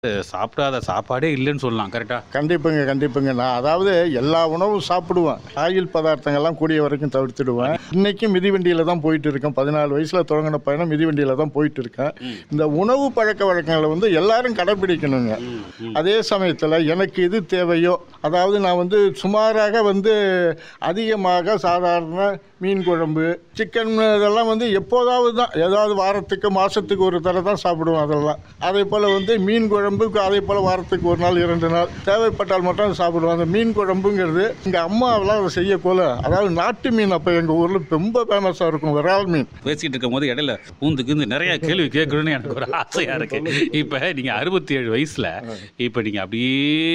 சாப்பிடாத சாப்பாடே இல்லைன்னு சொல்லலாம் கரெக்டா கண்டிப்புங்க கண்டிப்புங்க நான் அதாவது எல்லா உணவும் சாப்பிடுவேன் ஆயில் பதார்த்தங்கள்லாம் கூடிய வரைக்கும் தவிர்த்துடுவேன் இன்னைக்கும் மிதிவண்டியில் தான் போயிட்டு இருக்கேன் பதினாலு வயசில் தொடங்கின பயணம் மிதிவண்டியில் தான் போயிட்டு இருக்கேன் இந்த உணவு பழக்க வழக்கங்களை வந்து எல்லாரும் கடைப்பிடிக்கணுங்க அதே சமயத்தில் எனக்கு எது தேவையோ அதாவது நான் வந்து சுமாராக வந்து அதிகமாக சாதாரண மீன் குழம்பு சிக்கன் இதெல்லாம் வந்து எப்போதாவது தான் ஏதாவது வாரத்துக்கு மாதத்துக்கு ஒரு தடவை தான் சாப்பிடுவோம் அதெல்லாம் அதே போல் வந்து மீன் குழம்பு அதே போல் வாரத்துக்கு ஒரு நாள் இரண்டு நாள் தேவைப்பட்டால் மட்டும் சாப்பிடுவோம் அந்த மீன் குழம்புங்கிறது எங்கள் அம்மாவெல்லாம் அதை செய்யக்கோல அதாவது நாட்டு மீன் அப்போ எங்கள் ஊரில் ரொம்ப ஃபேமஸாக இருக்கும் விரால் மீன் பேசிக்கிட்டு இருக்கும் போது இடையில பூந்து கீந்து நிறைய கேள்வி கேட்கணும்னு எனக்கு ஒரு ஆசையா இருக்கு இப்ப நீங்க அறுபத்தி ஏழு வயசுல இப்ப நீங்க அப்படியே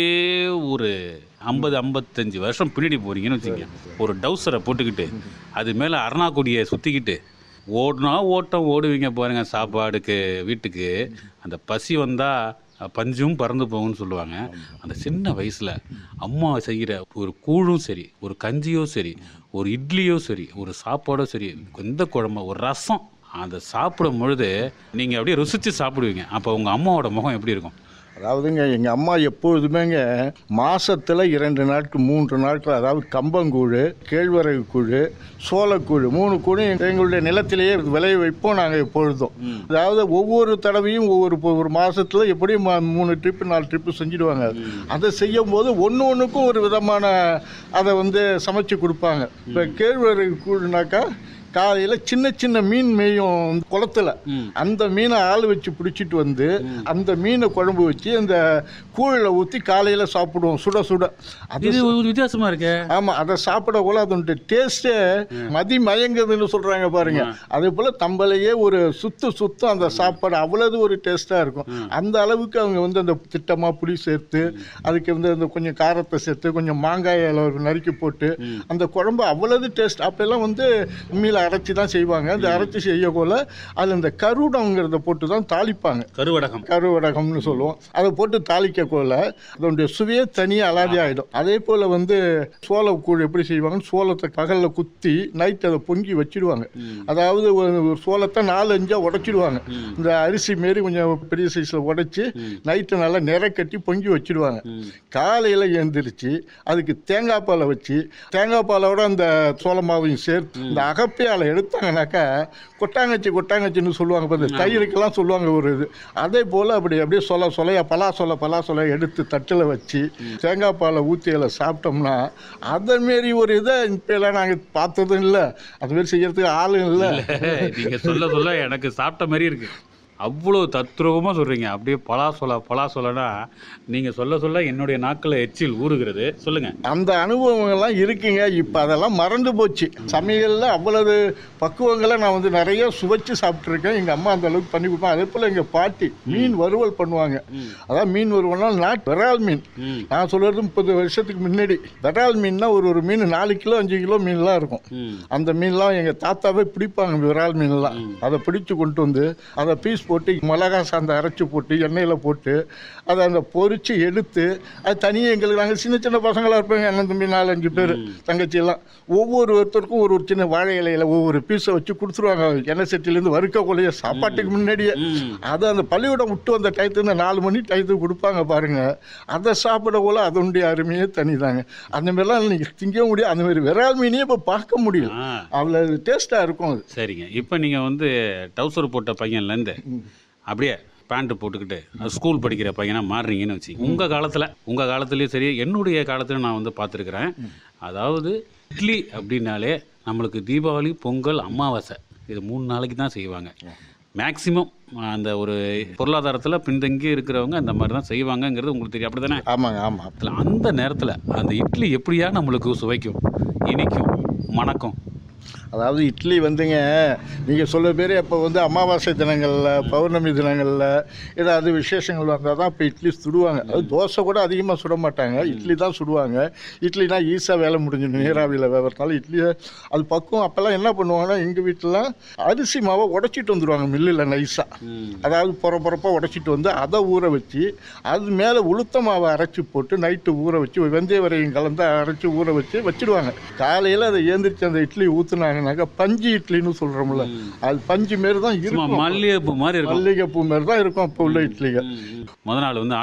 ஒரு ஐம்பது ஐம்பத்தஞ்சு வருஷம் பின்னாடி போறீங்கன்னு வச்சுங்க ஒரு டவுசரை போட்டுக்கிட்டு அது மேல அருணாக்கொடியை சுத்திக்கிட்டு ஓடுனா ஓட்டம் ஓடுவீங்க பாருங்க சாப்பாடுக்கு வீட்டுக்கு அந்த பசி வந்தா பஞ்சும் பறந்து போகும்னு சொல்லுவாங்க அந்த சின்ன வயசுல அம்மா செய்கிற ஒரு கூழும் சரி ஒரு கஞ்சியோ சரி ஒரு இட்லியோ சரி ஒரு சாப்பாடோ சரி எந்த குழம்பு ஒரு ரசம் அதை சாப்பிடும் பொழுது நீங்கள் அப்படியே ருசித்து சாப்பிடுவீங்க அப்போ உங்கள் அம்மாவோட முகம் எப்படி இருக்கும் அதாவதுங்க எங்கள் அம்மா எப்பொழுதுமேங்க மாசத்துல இரண்டு நாட்கள் மூன்று நாட்கள் அதாவது கம்பங்கூழ் கேழ்வரகு கூழ் சோளக்கூழ் மூணு கூழும் எங்க- எங்களுடைய நிலத்திலேயே விளைய வைப்போம் நாங்கள் எப்பொழுதும் அதாவது ஒவ்வொரு தடவையும் ஒவ்வொரு இப்போ ஒரு மாசத்துல எப்படியும் ம- மூணு ட்ரிப்பு நாலு ட்ரிப்பு செஞ்சுடுவாங்க அதை செய்யும் போது ஒன்று ஒன்றுக்கும் ஒரு விதமான அதை வந்து சமைச்சு கொடுப்பாங்க இப்போ கேழ்வரகு கூழ்னாக்கா காலையில் சின்ன சின்ன மீன் மேயும் குளத்துல அந்த மீனை ஆள் வச்சு பிடிச்சிட்டு வந்து அந்த மீனை குழம்பு வச்சு அந்த கூழில் ஊற்றி காலையில் சாப்பிடுவோம் சுட சுட அது இது ஒரு வித்தியாசமா இருக்கே ஆமாம் அதை சாப்பிட போல அதனுடைய டேஸ்ட்டே மதி மயங்குதுன்னு சொல்கிறாங்க பாருங்க அதே போல் தம்பளையே ஒரு சுத்து சுத்தம் அந்த சாப்பாடு அவ்வளவு ஒரு டேஸ்ட்டாக இருக்கும் அந்த அளவுக்கு அவங்க வந்து அந்த திட்டமாக புளி சேர்த்து அதுக்கு வந்து அந்த கொஞ்சம் காரத்தை சேர்த்து கொஞ்சம் மாங்காயை நறுக்கி போட்டு அந்த குழம்பு அவ்வளவு டேஸ்ட் அப்போல்லாம் வந்து உண்மையில் அரைச்சி தான் செய்வாங்க அந்த அரைச்சி செய்ய போல அதில் இந்த கருடங்கிறத போட்டு தான் தாளிப்பாங்க கருவடகம் கருவடகம்னு சொல்லுவோம் அதை போட்டு தாளிக்க போல அதனுடைய சுவையே தனியாக அலாதி ஆகிடும் அதே போல் வந்து சோளக்கூழ் எப்படி செய்வாங்கன்னு சோளத்தை பகலில் குத்தி நைட் அதை பொங்கி வச்சிடுவாங்க அதாவது ஒரு ஒரு சோளத்தை நாலு அஞ்சாக உடைச்சிடுவாங்க இந்த அரிசி மாரி கொஞ்சம் பெரிய சைஸில் உடைச்சி நைட்டு நல்லா நிறை கட்டி பொங்கி வச்சிடுவாங்க காலையில் எழுந்திரிச்சு அதுக்கு தேங்காய் பாலை வச்சு தேங்காய் பாலோட அந்த சோள மாவையும் சேர்த்து இந்த அகப்பையால் எடுத்தாங்கனாக்கா கொட்டாங்கச்சி கொட்டாங்கச்சின்னு சொல்லுவாங்க பாரு தயிருக்கெல்லாம் சொல்லுவாங்க ஒரு இது அதே போல் அப்படி அப்படியே சொல்ல சொல்லையா பலா சொல்ல பலா சொல்ல எடுத்து தட்டில் வச்சு தேங்காய் பாலை ஊற்றி அதில் சாப்பிட்டோம்னா அதை மாரி ஒரு இதை இப்போலாம் நாங்கள் பார்த்ததும் இல்லை அதுமாரி செய்யறதுக்கு ஆளும் இல்லை நீங்க சொல்ல சொல்ல எனக்கு சாப்பிட்ட மாதிரி இருக்கு அவ்வளோ தத்ரூபமாக சொல்றீங்க அப்படியே பலா சொல்ல பலா சொல்லனா நீங்க சொல்ல சொல்ல என்னுடைய நாக்கில் எச்சில் ஊறுகிறது சொல்லுங்க அந்த அனுபவங்கள்லாம் இருக்குங்க இப்போ அதெல்லாம் மறந்து போச்சு சமையலில் அவ்வளவு பக்குவங்களை நான் வந்து நிறைய சுவைச்சு சாப்பிட்ருக்கேன் எங்கள் அம்மா அந்த அளவுக்கு பண்ணி கொடுப்பாங்க அதே போல் எங்கள் பாட்டி மீன் வறுவல் பண்ணுவாங்க அதான் மீன் வறுவல்னா நாட் விரால் மீன் ம். நான் சொல்கிறது முப்பது வருஷத்துக்கு முன்னாடி விரால் மீன்னா ஒரு ஒரு மீன் நாலு கிலோ அஞ்சு கிலோ மீன்லாம் இருக்கும் ம் அந்த மீன்லாம் எங்கள் தாத்தாவே பிடிப்பாங்க விரால் மீன்லாம் அதை பிடிச்சு கொண்டு வந்து அதை பீஸ் போட்டு மிளகா சாந்த அரைச்சி போட்டு எண்ணெயில் போட்டு அதை அந்த பொரிச்சு எடுத்து அது தனியாக எங்களுக்கு நாங்கள் சின்ன சின்ன பசங்களாக இருப்பாங்க அண்ணன் தம்பி நாலு அஞ்சு பேர் தங்கச்சி எல்லாம் ஒவ்வொருத்தருக்கும் ஒரு ஒரு சின்ன வாழை இலையில ஒவ்வொரு பீஸை வச்சு கொடுத்துருவாங்க எண்ணெய் சட்டிலேருந்து வறுக்க கொள்ளைய சாப்பாட்டுக்கு முன்னாடியே அதை அந்த பள்ளிக்கூடம் விட்டு வந்த டயத்துல நாலு மணி டயத்துக்கு கொடுப்பாங்க பாருங்க அதை சாப்பிட போல அதனுடைய அருமையே தனிதாங்க அந்த மாதிரிலாம் நீங்கள் திங்க முடியும் அந்த மாதிரி விரால் மீனையே இப்போ பார்க்க முடியும் ஆ அவ்வளோ டேஸ்ட்டாக இருக்கும் அது சரிங்க இப்போ நீங்கள் வந்து டவுசர் போட்ட பையன்லேருந்து அப்படியே பேண்ட்டு போட்டுக்கிட்டு ஸ்கூல் படிக்கிற பையனா மாறுறீங்கன்னு வச்சு உங்கள் காலத்தில் உங்கள் காலத்துலேயும் சரி என்னுடைய காலத்துலையும் நான் வந்து பார்த்துருக்குறேன் அதாவது இட்லி அப்படின்னாலே நம்மளுக்கு தீபாவளி பொங்கல் அமாவாசை இது மூணு நாளைக்கு தான் செய்வாங்க மேக்சிமம் அந்த ஒரு பொருளாதாரத்தில் பின்தங்கி இருக்கிறவங்க அந்த மாதிரி தான் செய்வாங்கங்கிறது உங்களுக்கு தெரியும் அப்படி தானே ஆமாங்க ஆமாம் அதில் அந்த நேரத்தில் அந்த இட்லி எப்படியா நம்மளுக்கு சுவைக்கும் இனிக்கும் மணக்கும் அதாவது இட்லி வந்துங்க நீங்கள் சொல்ல பேர் இப்போ வந்து அமாவாசை தினங்களில் பௌர்ணமி தினங்களில் ஏதாவது விசேஷங்கள் வந்தால் தான் இப்போ இட்லி சுடுவாங்க அது தோசை கூட அதிகமாக சுட மாட்டாங்க இட்லி தான் சுடுவாங்க இட்லினா ஈஸியாக வேலை முடிஞ்சிடும் நீராவியில் வேகிறதுனால இட்லி அது பக்குவம் அப்போல்லாம் என்ன பண்ணுவாங்கன்னா எங்கள் வீட்டிலலாம் அரிசி மாவை உடச்சிட்டு வந்துடுவாங்க மில்லில் நைஸாக அதாவது பொற பொறப்பாக உடச்சிட்டு வந்து அதை ஊற வச்சு அது மேலே உளுத்த மாவை அரைச்சி போட்டு நைட்டு ஊற வச்சு வெந்தய வரையும் கலந்து அரைச்சி ஊற வச்சு வச்சிடுவாங்க காலையில் அதை ஏந்திரிச்சு அந்த இட்லி ஊற்றுனாங்கனாக்கா பஞ்சு இட்லின்னு சொல்கிறோம்ல அது பஞ்சு மாரி தான் சும்மா இருக்கும் மல்லிகைப்பூ மாதிரி இருக்கும் மல்லிகைப்பூ மாரி தான் இருக்கும் அப்போ உள்ள இட்லிகள் முத நாள் வந்து